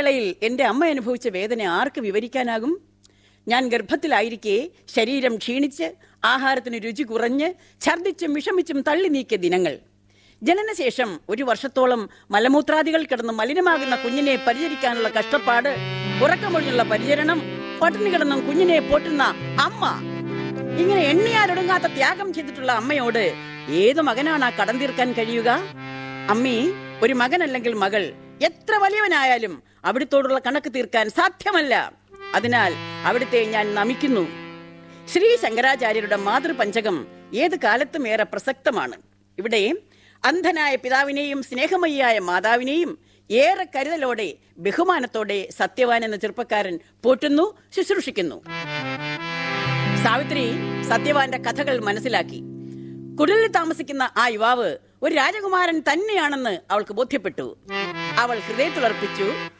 വേളയിൽ എൻ്റെ അമ്മ അനുഭവിച്ച വേദന ആർക്ക് വിവരിക്കാനാകും ഞാൻ ഗർഭത്തിലായിരിക്കെ ശരീരം ക്ഷീണിച്ച് ആഹാരത്തിന് രുചി കുറഞ്ഞ് ഛർദ്ദിച്ചും വിഷമിച്ചും തള്ളി നീക്കിയ ദിനങ്ങൾ ജനനശേഷം ഒരു വർഷത്തോളം മലമൂത്രാദികൾ കിടന്ന് മലിനമാകുന്ന കുഞ്ഞിനെ പരിചരിക്കാനുള്ള കഷ്ടപ്പാട് ഉറക്കമൊഴിഞ്ഞുള്ള പരിചരണം പട്ടിണി കിടന്നും കുഞ്ഞിനെ പോറ്റുന്ന അമ്മ ഇങ്ങനെ എണ്ണിയാലൊടുങ്ങാത്ത ത്യാഗം ചെയ്തിട്ടുള്ള അമ്മയോട് ഏത് മകനാണ് ആ കടം തീർക്കാൻ കഴിയുക അമ്മി ഒരു മകനല്ലെങ്കിൽ മകൾ എത്ര വലിയവനായാലും അവിടുത്തോടുള്ള കണക്ക് തീർക്കാൻ സാധ്യമല്ല അതിനാൽ അവിടുത്തെ ഞാൻ നമിക്കുന്നു ശ്രീ ശങ്കരാചാര്യരുടെ മാതൃപഞ്ചകം ഏത് കാലത്തും ഏറെ പ്രസക്തമാണ് ഇവിടെ അന്ധനായ പിതാവിനെയും സ്നേഹമയിയായ മാതാവിനെയും ഏറെ കരുതലോടെ ബഹുമാനത്തോടെ സത്യവാൻ എന്ന ചെറുപ്പക്കാരൻ പോറ്റുന്നു ശുശ്രൂഷിക്കുന്നു സാവിത്രി സത്യവാന്റെ കഥകൾ മനസ്സിലാക്കി കുടിലിൽ താമസിക്കുന്ന ആ യുവാവ് ഒരു രാജകുമാരൻ തന്നെയാണെന്ന് അവൾക്ക് ബോധ്യപ്പെട്ടു അവൾ ഹൃദയത്തിലർപ്പിച്ചു